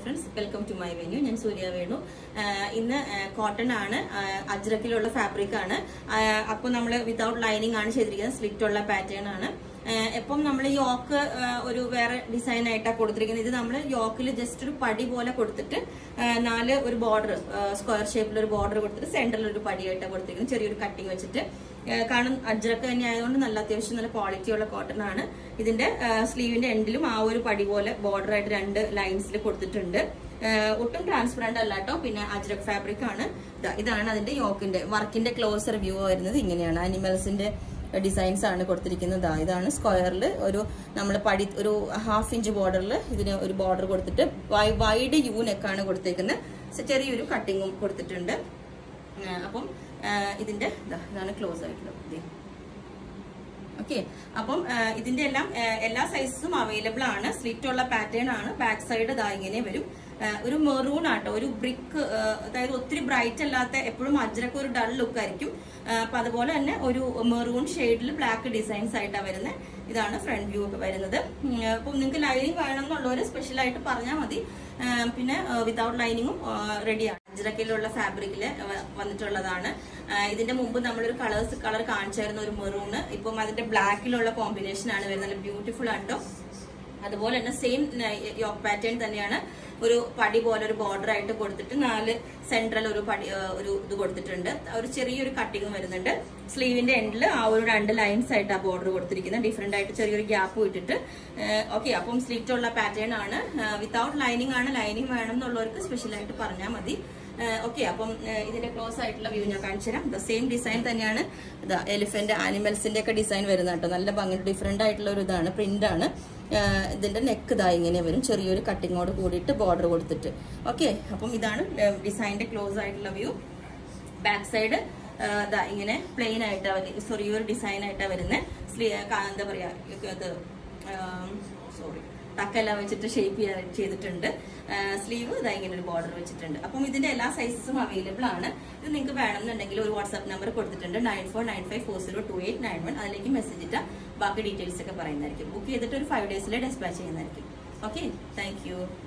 Friends welcome to my venue ഞാൻ സൂര്യ വേണു ആഹ് ഇന്ന് cotton ആണ് ആഹ് അജ്രക്കിലുള്ള ഫാബ്രിക് ആണ് അപ്പോൾ നമ്മൾ വിതൗട്ട് ലൈനിങ് ആണ് ചെയ്തിരിക്കുന്നത് സ്ലിറ്റ് ഉള്ള പാറ്റേൺ ആണ് ആഹ് എപ്പം നമ്മൾ യോക്ക് ഒരു വേറെ ഡിസൈൻ ആയിട്ടാണ് കൊടുത്തിരിക്കുന്നത് ഇത് നമ്മൾ യോക്കിൽ ജസ്റ്റ് ഒരു പടി പോലെ കൊടുത്തിട്ട് ആഹ് നാല് ഒരു ബോർഡർ സ്ക്വയർ ഷേപ്പിൽ ഒരു ബോർഡർ കൊടുത്തിട്ട് സെന്ററിൽ ഒരു പടിയായിട്ടാണ് കൊടുത്തിരിക്കുന്നത് ചെറിയൊരു കട്ടിങ് വെച്ചിട്ട് ആഹ് കാരണം അജ്രക്ക് തന്നെ ആയതുകൊണ്ട് നല്ല അത്യാവശ്യം നല്ല ക്വാളിറ്റി ഉള്ള കോട്ടൺ ആണ് ഇതിന്റെ സ്ലീവിന്റെ എൻഡിലും ആ ഒരു പടി പോലെ ബോർഡർ ആയിട്ട് രണ്ട് ലൈൻസിൽ കൊടുത്തിട്ടുണ്ട് ആഹ് ഒട്ടും ട്രാൻസ്പെറന്റ് അല്ല കേട്ടോ പിന്നെ അജ്രക് ഫാബ്രിക് ആണ് ദാ ഇതാണ് അതിന്റെ യോക്കിന്റെ വർക്കിന്റെ ക്ലോസർ വ്യൂ വരുന്നത് ഇങ്ങനെയാണ് അനിമൽസിന്റെ ഡിസൈൻസ് ആണ് കൊടുത്തിരിക്കുന്നത് ദാ ഇതാണ് സ്ക്വയറിൽ ഒരു നമ്മൾ പടി ഒരു ഹാഫ് ഇഞ്ച് ബോർഡറിൽ ഇതിന് ഒരു ബോർഡർ കൊടുത്തിട്ട് വൈഡ് യു നെക്കാണ് കൊടുത്തേക്കുന്നത് ചെറിയൊരു കട്ടിങ്ങും കൊടുത്തിട്ടുണ്ട് ആ, അപ്പം ആ, ഇതിന്റെ ദാ ഇതാണ് ക്ലോസ് ആയിട്ടുള്ളത് ദേ. ഓക്കെ അപ്പം ആ, ഇതിന്റെ എല്ലാം ആ, എല്ലാ സൈസസും അവൈലബിൾ ആണ് സ്ലിറ്റ് ഉള്ള പാറ്റേൺ ആണ് ബാക്ക് സൈഡ് ഇതാ ഇങ്ങനെ വരും ആ, ഒരു മെറൂൺ ആട്ടോ ഒരു ബ്രിക്ക് അതായത് ഒത്തിരി ബ്രൈറ്റ് അല്ലാത്ത എപ്പോഴും അജ്രക്ക് ഒരു ഡൾ ലുക്ക് ആയിരിക്കും ആ, അപ്പൊ അതുപോലെ തന്നെ ഒരു മെറൂൺ ഷെയ്ഡിൽ ബ്ലാക്ക് ഡിസൈൻസ് ആയിട്ടാണ് വരുന്നത് ഇതാണ് ഫ്രണ്ട് വ്യൂ ഒക്കെ വരുന്നത് ഉം, അപ്പം നിങ്ങൾക്ക് ലൈനിങ് വേണം എന്നുള്ളവർ സ്പെഷ്യൽ ആയിട്ട് പറഞ്ഞാൽ മതി ആ, പിന്നെ വിതൗട്ട് ലൈനിങ്ങും റെഡിയാണ് അജ്രക്കിലുള്ള ഫാബ്രിക്കില് വന്നിട്ടുള്ളതാണ് ആ, ഇതിന്റെ മുമ്പ് നമ്മളൊരു കളേഴ്സ് കളർ കാണിച്ചായിരുന്നു ഒരു മെറൂണ് ഇപ്പം അതിന്റെ ബ്ലാക്കിലുള്ള കോമ്പിനേഷൻ ആണ് വരുന്നത് നല്ല ബ്യൂട്ടിഫുൾ ആട്ടോ അതുപോലെ തന്നെ സെയിം യോക്ക് പാറ്റേൺ തന്നെയാണ് ഒരു പടി പോലെ ഒരു ബോർഡർ ആയിട്ട് കൊടുത്തിട്ട് നാല് സെൻട്രൽ ഒരു പടി ആ, ഒരു ഇത് കൊടുത്തിട്ടുണ്ട് ഒരു ചെറിയൊരു കട്ടിങ് വരുന്നുണ്ട് സ്ലീവിന്റെ എൻഡിൽ ആ ഒരു രണ്ട് ലൈൻസ് ആയിട്ട് ആ ബോർഡർ കൊടുത്തിരിക്കുന്നത് ഡിഫറെന്റ് ആയിട്ട് ചെറിയൊരു ഗ്യാപ്പ് ഇട്ടിട്ട് ഓക്കെ അപ്പം സ്ലിറ്റ് ഉള്ള പാറ്റേൺ ആണ് വിത്തൗട്ട് ലൈനിങ് ആണ് ലൈനിങ് വേണം എന്നുള്ളവർക്ക് സ്പെഷ്യൽ ആയിട്ട് പറഞ്ഞാൽ മതി ഓക്കെ അപ്പം ആ, ഇതിന്റെ ക്ലോസ് ആയിട്ടുള്ള വ്യൂ ഞാൻ കാണിച്ചു തരാം ദ സെയിം ഡിസൈൻ തന്നെയാണ് ഇതാ എലിഫന്റ് ആനിമൽസിന്റെ ഒക്കെ ഡിസൈൻ വരുന്ന കേട്ടോ നല്ല ഭംഗി ഡിഫറെന്റ് ആയിട്ടുള്ള ഒരു ഇതാണ് പ്രിന്റ് ആണ് ആ, ഇതിന്റെ നെക്ക് ഇതാ ഇങ്ങനെ വരും ചെറിയൊരു കട്ടിങ്ങോട് കൂടിയിട്ട് ബോർഡർ കൊടുത്തിട്ട് ഓക്കെ അപ്പം ഇതാണ് ഡിസൈനിന്റെ ക്ലോസ് ആയിട്ടുള്ള വ്യൂ ബാക്ക് സൈഡ് ഇതാ ഇങ്ങനെ പ്ലെയിൻ ആയിട്ടാണ് സോറി ഈ ഒരു ഡിസൈൻ ആയിട്ടാണ് വരുന്നത് സ്ലീ എന്താ പറയാ ഇത് സോറി ടക്കെല്ലാം വെച്ചിട്ട് ഷേപ്പ് ചെയ്തിട്ടുണ്ട് സ്ലീവ് ഇതാ ഇങ്ങനെ ഒരു ബോർഡർ വെച്ചിട്ടുണ്ട് അപ്പം ഇതിന്റെ എല്ലാ സൈസസും അവൈലബിൾ ആണ് ഇത് നിങ്ങൾക്ക് വേണമെന്നുണ്ടെങ്കിൽ ഒരു വാട്സ്ആപ്പ് നമ്പർ കൊടുത്തിട്ടുണ്ട് nine four nine five four zero two eight nine one അതിലേക്ക് മെസ്സേജ് ഇട്ടാൽ ബാക്കി ഡീറ്റെയിൽസ് ഒക്കെ പറയുന്നതായിരിക്കും ബുക്ക് ചെയ്തിട്ട് ഒരു ഫൈവ് ഡേയ്സിൽ ഡെസ്പാച്ച് ചെയ്യുന്നതായിരിക്കും ഓക്കെ താങ്ക് യു